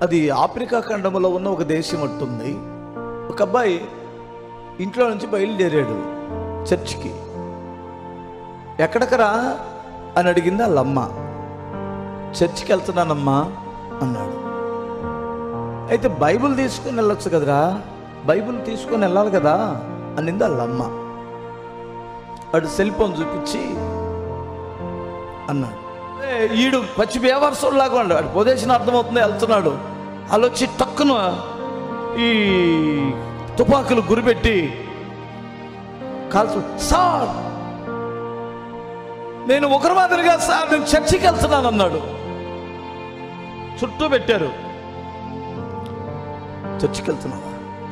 అది ఆఫ్రికా ఖండంలో ఉన్న ఒక దేశం ఉంటుంది ఒక అబ్బాయి ఇంట్లో నుంచి బయలుదేరాడు చర్చికి ఎక్కడికరా అని అడిగింది వాళ్ళ అమ్మ చర్చికి వెళ్తున్నానమ్మా అన్నాడు అయితే బైబిల్ తీసుకుని వెళ్ళొచ్చు కదరా బైబిల్ తీసుకొని వెళ్ళాలి కదా అనింది వాళ్ళ అమ్మ వాడు సెల్ ఫోన్ చూపించి అన్నాడు "ఏ, ఈడు పచ్చి బేవర్సోళ్ళలాగా ఉన్నాడు వాడు పొదేసిన అర్థమవుతుంది వెళ్తున్నాడు వాళ్ళు వచ్చి టక్కున ఈ తుపాకులు గురిపెట్టి కాల్చు సార్ నేను ఒకరి మాదిరిగా సార్ నేను చర్చికి వెళ్తున్నాను అన్నాడు చుట్టూ పెట్టారు చర్చికి వెళ్తున్నావా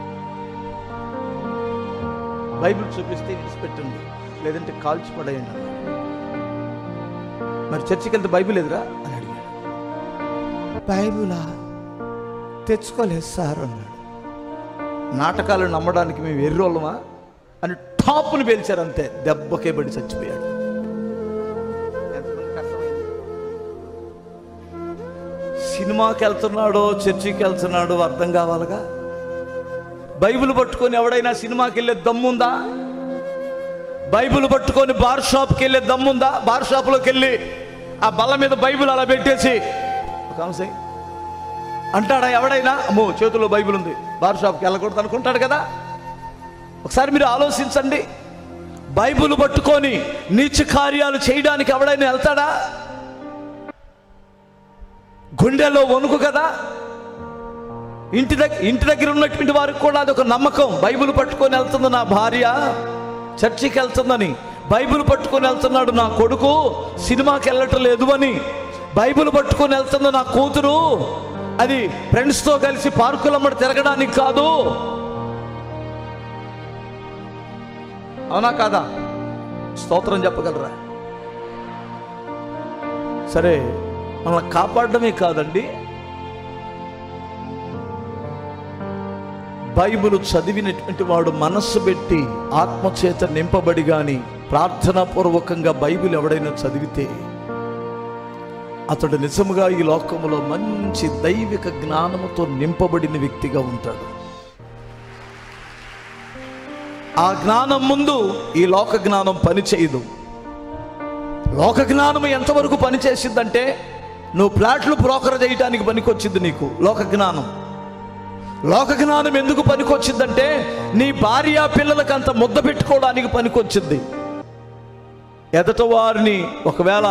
బైబిల్ చూపిస్తే విడిచిపెట్టండి లేదంటే కాల్చి పడేయండి అన్నాడు మరి చర్చికి వెళ్తే బైబిల్ ఎదురా అని అడిగాడు బైబిలా తెచ్చుకోలేదు సార్ అన్నాడు నాటకాలు నమ్మడానికి మేము ఎర్రోళ్ళమా అని టాప్ని పేల్చారు అంతే దెబ్బకే పడి చచ్చిపోయాడు ఎంతమందికి అర్థమైంది? సినిమాకి వెళ్తున్నాడో చర్చికి వెళ్తున్నాడో అర్థం కావాలిగా బైబిల్ పట్టుకొని ఎవడైనా సినిమాకి వెళ్ళే దమ్ముందా బైబిల్ పట్టుకొని బార్ షాప్కి వెళ్ళే దమ్ముందా బార్ షాప్లోకి వెళ్ళి ఆ బల్ల మీద బైబిల్ అలా పెట్టేసి ఒక అంశం అంటాడా ఎవడైనా అమ్మో చేతిలో బైబిల్ ఉంది బార్ షాప్కి వెళ్ళకూడదు అనుకుంటాడు కదా ఒకసారి మీరు ఆలోచించండి బైబిల్ పట్టుకొని నీచ కార్యాలు చేయడానికి ఎవడైనా వెళ్తాడా గుండెలో వణుకు కదా ఇంటి దగ్గర ఇంటి దగ్గర ఉన్నటువంటి వారికి కూడా అదొక నమ్మకం బైబిల్ పట్టుకొని వెళ్తుంది నా భార్య చర్చికి వెళ్తుందని బైబిల్ పట్టుకొని వెళ్తున్నాడు నా కొడుకు సినిమాకి వెళ్ళటం లేదు అని బైబిల్ పట్టుకొని వెళ్తుంది నా కూతురు అది ఫ్రెండ్స్తో కలిసి పార్కులమ్మడి తిరగడానికి కాదు అవునా కాదా స్తోత్రం చెప్పగలరా సరే మనల్ని కాపాడడమే కాదండి బైబిల్ చదివినటువంటి వాడు మనస్సు పెట్టి ఆత్మచేత నింపబడి గాని ప్రార్థనాపూర్వకంగా బైబిల్ ఎవడైనా చదివితే అతడు నిజముగా ఈ లోకములో మంచి దైవిక జ్ఞానముతో నింపబడిన వ్యక్తిగా ఉంటాడు ఆ జ్ఞానం ముందు ఈ లోక జ్ఞానం పనిచేయదు లోక జ్ఞానం ఎంతవరకు పనిచేసిందంటే నువ్వు ప్లాట్లు బ్రోకర్ చేయడానికి పనికొచ్చింది నీకు లోక జ్ఞానం లోక జ్ఞానం ఎందుకు పనికొచ్చిందంటే నీ భార్య పిల్లలకు అంత ముద్ద పెట్టుకోవడానికి పనికొచ్చింది ఎదట వారిని ఒకవేళ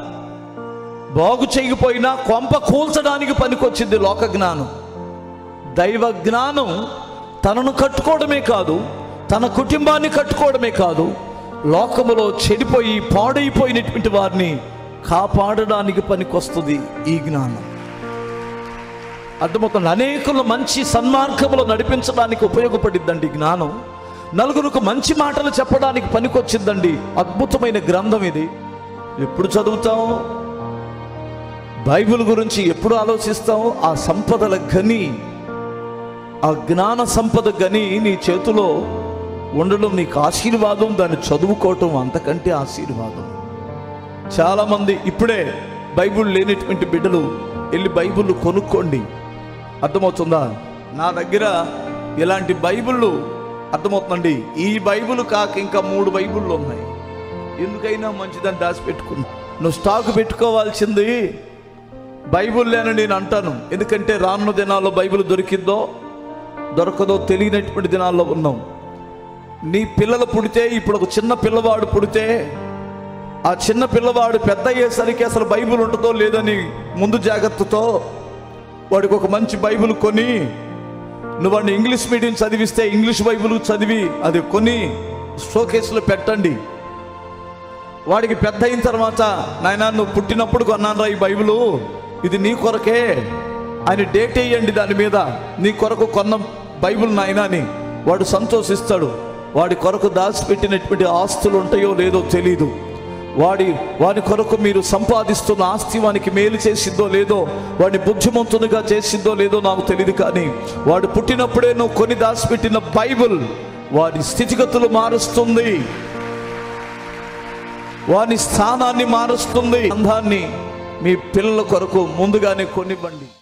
బాగు చేయకపోయినా కొంప కూల్చడానికి పనికొచ్చింది లోక జ్ఞానం దైవ జ్ఞానం తనను కట్టుకోవడమే కాదు తన కుటుంబాన్ని కట్టుకోవడమే కాదు లోకములో చెడిపోయి పాడైపోయినటువంటి వారిని కాపాడడానికి పనికొస్తుంది ఈ జ్ఞానం అర్థమవుతుంది అనేకులు మంచి సన్మార్గములో నడిపించడానికి ఉపయోగపడిద్దండి ఈ జ్ఞానం నలుగురికి మంచి మాటలు చెప్పడానికి పనికొచ్చిందండి అద్భుతమైన గ్రంథం ఇది ఎప్పుడు చదువుతాం బైబిల్ గురించి ఎప్పుడు ఆలోచిస్తాం ఆ సంపదల గని ఆ జ్ఞాన సంపద గని నీ చేతిలో ఉండడం నీకు ఆశీర్వాదం దాన్ని చదువుకోవటం అంతకంటే ఆశీర్వాదం చాలామంది ఇప్పుడే బైబిల్ లేనటువంటి బిడ్డలు వెళ్ళి బైబిల్ కొనుక్కోండి అర్థమవుతుందా నా దగ్గర ఇలాంటి బైబిళ్ళు అర్థమవుతుందండి ఈ బైబిల్ కాక ఇంకా మూడు బైబిళ్ళు ఉన్నాయి ఎందుకైనా మంచిదని దాచిపెట్టుకున్నా నువ్వు స్టాక్ పెట్టుకోవాల్సింది బైబిల్ లేని నేను అంటాను ఎందుకంటే రానున్న దినాల్లో బైబిల్ దొరికిందో దొరకదో తెలియనటువంటి దినాల్లో ఉన్నాం నీ పిల్లలు పుడితే ఇప్పుడు ఒక చిన్న పిల్లవాడు పుడితే ఆ చిన్న పిల్లవాడు పెద్ద అయ్యేసరికి అసలు బైబిల్ ఉంటుందో లేదని ముందు జాగ్రత్తతో వాడికి ఒక మంచి బైబిల్ కొని నువ్వు వాడిని ఇంగ్లీష్ మీడియం చదివిస్తే ఇంగ్లీష్ బైబిల్ చదివి అది కొని షోకేసులో పెట్టండి వాడికి పెద్ద అయిన తర్వాత నాయన నువ్వు పుట్టినప్పుడు కొన్నాను ఈ బైబిలు ఇది నీ కొరకే అని డేట్ వేయండి దాని మీద నీ కొరకు కొన్న బైబిల్ నాయన అని వాడు సంతోషిస్తాడు వాడి కొరకు దాచిపెట్టినటువంటి ఆస్తులు ఉంటాయో లేదో తెలీదు వాడి వాడి కొరకు మీరు సంపాదిస్తున్న ఆస్తి వానికి మేలు చేసిందో లేదో వాడిని బుద్ధిమంతునిగా చేసిందో లేదో నాకు తెలియదు కానీ వాడు పుట్టినప్పుడే నువ్వు కొని దాచిపెట్టిన బైబిల్ వాడి స్థితిగతులు మారుస్తుంది వాని స్థానాన్ని మారుస్తుంది అందాన్ని మీ పిల్లల కొరకు ముందుగానే కొనివ్వండి